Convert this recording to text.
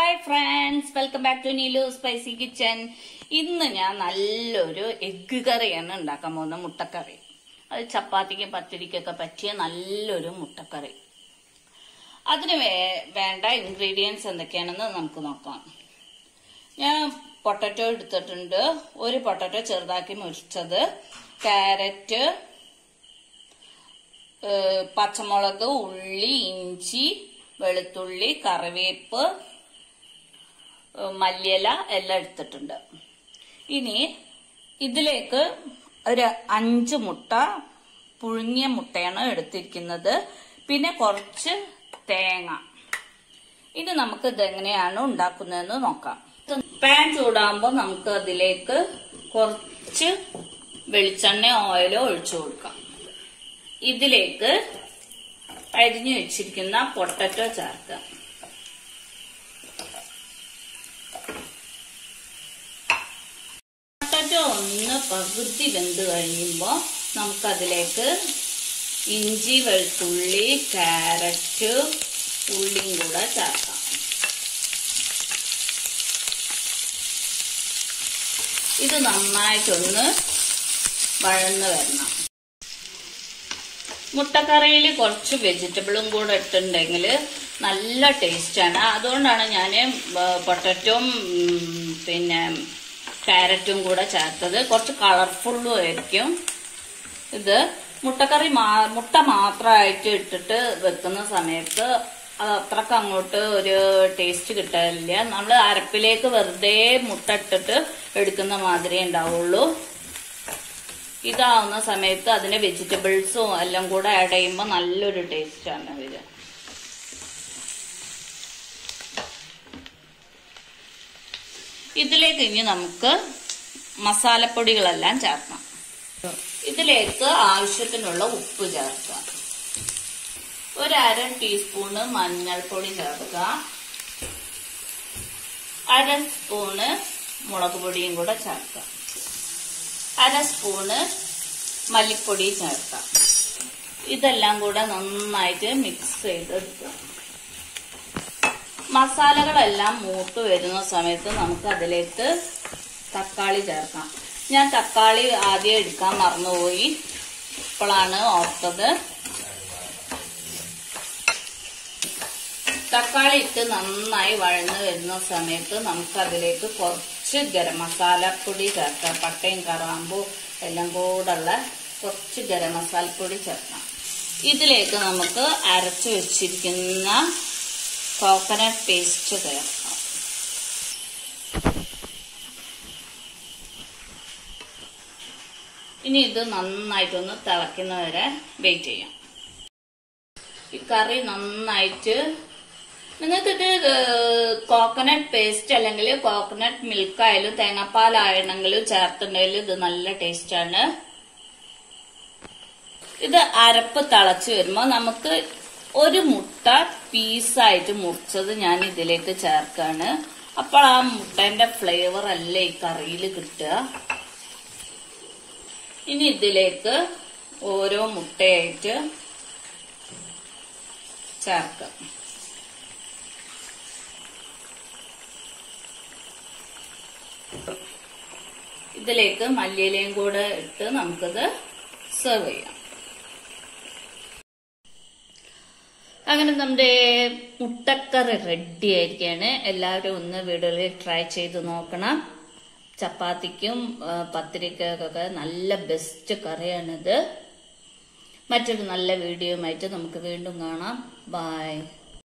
hi friends welcome back to Neelu spicy kitchen ഇന്ന് ഞാൻ നല്ലൊരു എഗ്ഗ് കറിയാണ് ഉണ്ടാക്കാൻ പോകുന്നത് മുട്ടക്കറി അത് ചപ്പാത്തിക്കും പത്തിരിക്കൊക്കെ പറ്റിയ നല്ലൊരു മുട്ടക്കറി അതിന് വേ- വേണ്ട ഇൻഗ്രീഡിയൻസ് എന്തൊക്കെയാണെന്ന് നമുക്ക് നോക്കാം ഞാൻ പൊട്ടറ്റോ എടുത്തിട്ടുണ്ട് ഒരു പൊട്ടറ്റോ ചെറുതാക്കി മുറിച്ചത് ക്യാരറ്റ് ഏഹ് പച്ചമുളക് ഉള്ളി ഇഞ്ചി വെളുത്തുള്ളി കറിവേപ്പ് ഏഹ് മല്ലിയില എല്ലാം എടുത്തിട്ടുണ്ട് ഇനി ഇതിലേക്ക് ഒരു അഞ്ച് മുട്ട പുഴുങ്ങിയ മുട്ടയാണ് എടുത്തിരിക്കുന്നത് പിന്നെ കുറച്ച് തേങ്ങ ഇനി നമുക്ക് ഇതെങ്ങനെയാണ് ഉണ്ടാക്കുന്നതെന്ന് നോക്കാം പാൻ ചൂടാകുമ്പോൾ നമുക്ക് അതിലേക്ക് കുറച്ച് വെളിച്ചെണ്ണ ഓയിലോ ഒഴിച്ചു കൊടുക്കാം ഇതിലേക്ക് അരിഞ്ഞു വെച്ചിരിക്കുന്ന പൊട്ടറ്റോ ചേർക്കാം പൊട്ടറ്റോ ഒന്ന് പകുതി വെന്ത് കഴിയുമ്പോൾ നമുക്കതിലേക്ക് ഇഞ്ചി വെളുത്തുള്ളി ക്യാരറ്റ് ഉള്ളിയും കൂടെ ചേർക്കാം ഇത് നന്നായിട്ടൊന്ന് വഴന്ന് വരണം മുട്ടക്കറിയിൽ കുറച്ച് വെജിറ്റബിളും കൂടെ ഇട്ടുണ്ടെങ്കിൽ നല്ല ടേസ്റ്റാണ് അതുകൊണ്ടാണ് ഞാൻ പൊട്ടറ്റോം പിന്നെ ക്യാരറ്റും കൂടെ ചേർത്തത് കുറച്ച് കളർഫുള്ളും ആയിരിക്കും ഇത് മുട്ടക്കറി മാ മുട്ട മാത്രമായിട്ട് ഇട്ടിട്ട് വെക്കുന്ന സമയത്ത് അത് അത്രക്ക് അങ്ങോട്ട് ഒരു ടേസ്റ്റ് കിട്ടാനില്ല നമ്മൾ അരപ്പിലേക്ക് വെറുതെ മുട്ട ഇട്ടിട്ട് എടുക്കുന്ന മാതിരി ഉണ്ടാവുള്ളൂ ഇതാവുന്ന സമയത്ത് അതിന്റെ വെജിറ്റബിൾസും എല്ലാം കൂടെ ആഡ് ചെയ്യുമ്പോൾ നല്ലൊരു ടേസ്റ്റ് ആണ് ഇത് ഇതിലേക്ക് ഇനി നമുക്ക് മസാലപ്പൊടികളെല്ലാം ചേർക്കാം ഇതിലേക്ക് ആവശ്യത്തിനുള്ള ഉപ്പ് ചേർക്കാം ഒരു അര ടീസ്പൂണ് മഞ്ഞൾപ്പൊടി ചേർക്കുക അര സ്പൂണ് മുളക് പൊടിയും കൂടെ ചേർക്കാം അര സ്പൂണ് മല്ലിപ്പൊടി ചേർക്കാം ഇതെല്ലാം കൂടെ നന്നായിട്ട് മിക്സ് ചെയ്തെടുക്കുക മസാലകളെല്ലാം മൂത്ത് വരുന്ന സമയത്ത് നമുക്ക് അതിലേക്ക് തക്കാളി ചേർക്കാം ഞാൻ തക്കാളി ആദ്യം എടുക്കാൻ മറന്നുപോയി ഇപ്പോഴാണ് ഓർത്തത് തക്കാളി ഇട്ട് നന്നായി വഴന്ന് വരുന്ന സമയത്ത് നമുക്ക് അതിലേക്ക് കുറച്ച് ഗരം മസാലപ്പൊടി ചേർക്കാം പട്ടയും കറാമ്പും എല്ലാം കൂടെയുള്ള കുറച്ച് ഗരം മസാലപ്പൊടി ചേർക്കാം ഇതിലേക്ക് നമുക്ക് അരച്ചു വെച്ചിരിക്കുന്ന കോക്കനട്ട് പേസ്റ്റ് ചേർക്കാം ഇനി ഇത് നന്നായിട്ടൊന്ന് തിളയ്ക്കുന്നവരെ വെയിറ്റ് ചെയ്യാം ഈ കറി നന്നായിട്ട് നിങ്ങൾക്ക് ഇത് കോക്കനട്ട് പേസ്റ്റ് അല്ലെങ്കിൽ കോക്കനട്ട് മിൽക്ക് ആയാലും തേങ്ങാപ്പാലാണെങ്കിലും ചേർത്തുണ്ടെങ്കിൽ ഇത് നല്ല ടേസ്റ്റ് ആണ് ഇത് അരപ്പ് തിളച്ച് വരുമ്പോൾ നമുക്ക് ഒരു മുട്ട പീസായിട്ട് മുറിച്ചത് ഞാൻ ഇതിലേക്ക് ചേർക്കാണ് അപ്പോൾ ആ മുട്ടന്റെ ഫ്ലേവർ അല്ല ഈ കറിയിൽ കിട്ടുക ഇനി ഇതിലേക്ക് ഓരോ മുട്ടയായിട്ട് ചേർക്കാം ഇതിലേക്ക് മല്ലിയിലയും കൂടെ ഇട്ട് നമുക്കിത് സെർവ് ചെയ്യാം അങ്ങനെ നമ്മുടെ മുട്ടക്കറി റെഡി ആയിരിക്കുകയാണ് എല്ലാവരും ഒന്ന് വീടുകളിൽ ട്രൈ ചെയ്ത് നോക്കണം ചപ്പാത്തിക്കും ആ, പത്തിരിക്കൊക്കെ നല്ല ബെസ്റ്റ് കറിയാണിത് മറ്റൊരു നല്ല വീഡിയോയുമായിട്ട് നമുക്ക് വീണ്ടും കാണാം ബൈ